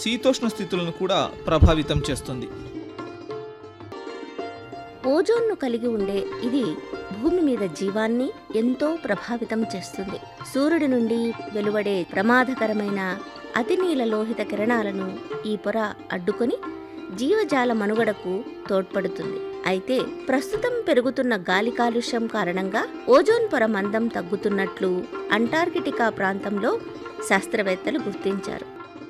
శీతోష్ణ స్థితులను కూడా ప్రభావితం చేస్తుంది ఓజోన్ను కలిగి ఉండే ఇది భూమి మీద జీవాన్ని ఎంతో ప్రభావితం చేస్తుంది సూర్యుడి నుండి వెలువడే ప్రమాదకరమైన అతినీల లోహిత కిరణాలను ఈ పొర అడ్డుకొని జీవజాల మనుగడకు తోడ్పడుతుంది అయితే ప్రస్తుతం పెరుగుతున్న గాలి కాలుష్యం కారణంగా ఓజోన్ పొర మందం తగ్గుతున్నట్లు అంటార్కిటికా ప్రాంతంలో శాస్త్రవేత్తలు గుర్తించారు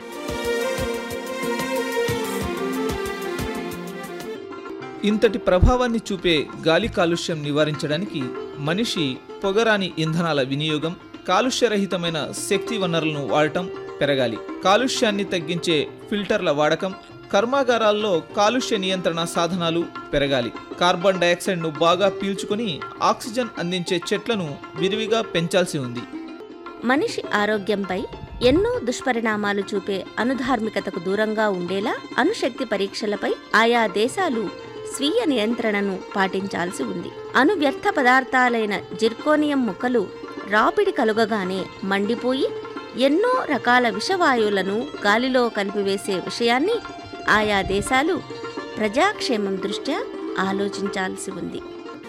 ఇంతటి ప్రభావాన్ని చూపే గాలి కాలుష్యం నివారించడానికి మనిషి పొగరాని ఇంధనాల వినియోగం కాలుష్యరహితమైన శక్తి వనరులను వాడటం పెరగాలి కాలుష్యాన్ని తగ్గించే ఫిల్టర్ల వాడకం కర్మాగారాల్లో కాలుష్య నియంత్రణ సాధనాలు పెరగాలి కార్బన్ డయాక్సైడ్ను బాగా పీల్చుకొని ఆక్సిజన్ అందించే చెట్లను విరివిగా పెంచాల్సి ఉంది మనిషి ఆరోగ్యంపై ఎన్నో దుష్పరిణామాలు చూపే అనుధార్మికతకు దూరంగా ఉండేలా అణుశక్తి పరీక్షలపై ఆయా దేశాలు స్వీయ నియంత్రణను పాటించాల్సి ఉంది అణు వ్యర్థ పదార్థాలైన జిర్కోనియం ముక్కలు రాపిడి కలుగగానే మండిపోయి ఎన్నో రకాల విషవాయువులను గాలిలో కలిపివేసే విషయాన్ని ఆయా దేశాలు ప్రజాక్షేమం దృష్ట్యా ఆలోచించాల్సి ఉంది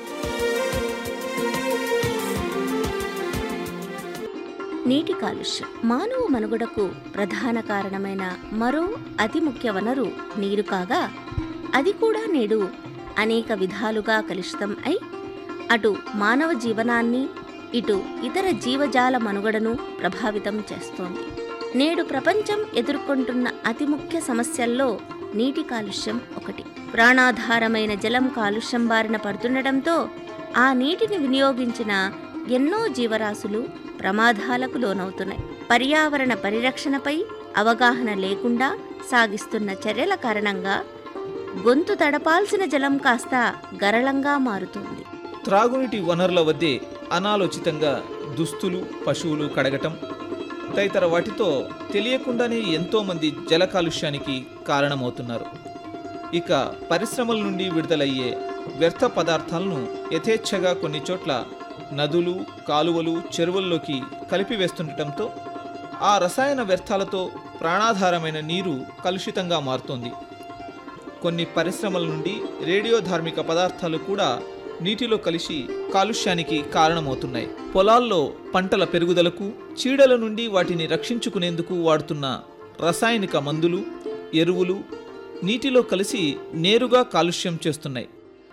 నీటి కాలుష్యం మానవ మనుగడకు ప్రధాన కారణమైన మరో అతి ముఖ్య వనరు నీరు కాగా అది కూడా నేడు అనేక విధాలుగా కలుషితం అయి అటు మానవ జీవనాన్ని ఇటు ఇతర జీవజాల మనుగడను ప్రభావితం చేస్తోంది నేడు ప్రపంచం ఎదుర్కొంటున్న అతి ముఖ్య సమస్యల్లో నీటి కాలుష్యం ఒకటి ప్రాణాధారమైన జలం కాలుష్యం బారిన పడుతుండటంతో ఆ నీటిని వినియోగించిన ఎన్నో జీవరాశులు ప్రమాదాలకు లోనవుతున్నాయి పర్యావరణ పరిరక్షణపై అవగాహన లేకుండా సాగిస్తున్న చర్యల కారణంగా గొంతు తడపాల్సిన జలం కాస్త గరళంగా మారుతుంది త్రాగునీటి వనరుల వద్దే అనాలోచితంగా దుస్తులు పశువులు కడగటం తదితర వాటితో తెలియకుండానే ఎంతోమంది జల కాలుష్యానికి కారణమవుతున్నారు ఇక పరిశ్రమల నుండి విడుదలయ్యే వ్యర్థ పదార్థాలను యథేచ్ఛగా కొన్ని చోట్ల నదులు కాలువలు చెరువుల్లోకి కలిపివేస్తుండటంతో ఆ రసాయన వ్యర్థాలతో ప్రాణాధారమైన నీరు కలుషితంగా మారుతోంది కొన్ని పరిశ్రమల నుండి రేడియో ధార్మిక పదార్థాలు కూడా నీటిలో కలిసి కాలుష్యానికి కారణమవుతున్నాయి పొలాల్లో పంటల పెరుగుదలకు చీడల నుండి వాటిని రక్షించుకునేందుకు వాడుతున్న రసాయనిక మందులు ఎరువులు నీటిలో కలిసి నేరుగా కాలుష్యం చేస్తున్నాయి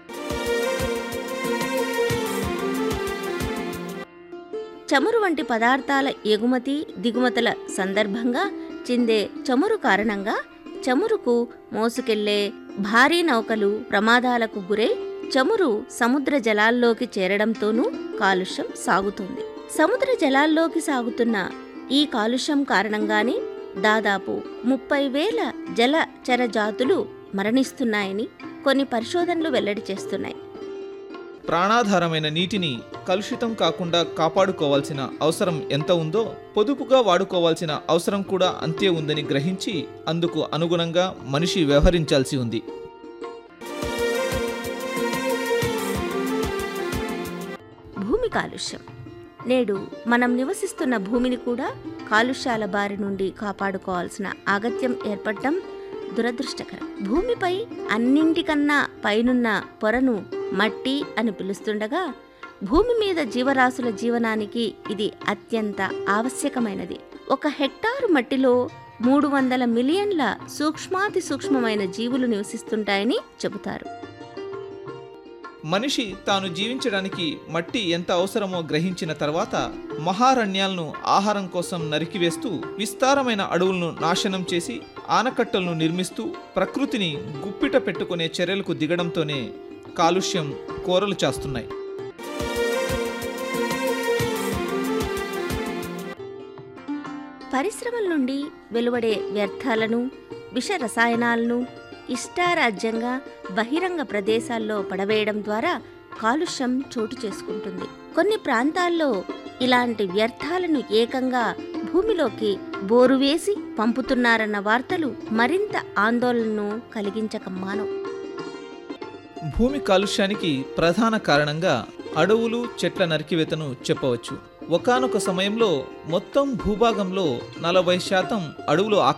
చమురు వంటి పదార్థాల ఎగుమతి దిగుమతుల సందర్భంగా చిందే చమురు కారణంగా చమురుకు మోసుకెళ్లే భారీ నౌకలు ప్రమాదాలకు గురై చమురు సముద్ర జలాల్లోకి చేరడంతోనూ కాలుష్యం సాగుతుంది సముద్ర జలాల్లోకి సాగుతున్న ఈ కాలుష్యం కారణంగానే దాదాపు ముప్పై వేల జలచర జాతులు మరణిస్తున్నాయని కొన్ని పరిశోధనలు వెల్లడి చేస్తున్నాయి ప్రాణాధారమైన నీటిని కలుషితం కాకుండా కాపాడుకోవాల్సిన అవసరం ఎంత ఉందో పొదుపుగా వాడుకోవాల్సిన అవసరం కూడా అంతే ఉందని గ్రహించి అందుకు అనుగుణంగా మనిషి వ్యవహరించాల్సి ఉంది భూమి కాలుష్యం నేడు మనం నివసిస్తున్న భూమిని కూడా కాలుష్యాల బారి నుండి కాపాడుకోవాల్సిన అగత్యం ఏర్పడటం దురదృష్టకరం భూమిపై అన్నింటికన్నా పైనున్న పొరను మట్టి అని పిలుస్తుండగా భూమి మీద జీవరాశుల జీవనానికి ఇది అత్యంత ఆవశ్యకమైనది ఒక హెక్టారు మట్టిలో మూడు వందల మిలియన్ల సూక్ష్మాతి సూక్ష్మమైన జీవులు నివసిస్తుంటాయని చెబుతారు మనిషి తాను జీవించడానికి మట్టి ఎంత అవసరమో గ్రహించిన తర్వాత మహారణ్యాలను ఆహారం కోసం నరికివేస్తూ విస్తారమైన అడవులను నాశనం చేసి ఆనకట్టలను నిర్మిస్తూ ప్రకృతిని గుప్పిట పెట్టుకునే చర్యలకు దిగడంతోనే కాలుష్యం కోరలు చాస్తున్నాయి పరిశ్రమల నుండి వెలువడే వ్యర్థాలను విష రసాయనాలను ఇష్టారాజ్యంగా బహిరంగ ప్రదేశాల్లో పడవేయడం ద్వారా కాలుష్యం చోటు చేసుకుంటుంది కొన్ని ప్రాంతాల్లో ఇలాంటి వ్యర్థాలను ఏకంగా భూమిలోకి బోరు వేసి పంపుతున్నారన్న వార్తలు మరింత ఆందోళనను కలిగించక మానవు భూమి కాలుష్యానికి ప్రధాన కారణంగా అడవులు చెట్ల నరికివేతను చెప్పవచ్చు ఒకానొక సమయంలో మొత్తం భూభాగంలో నలభై శాతం అడవులు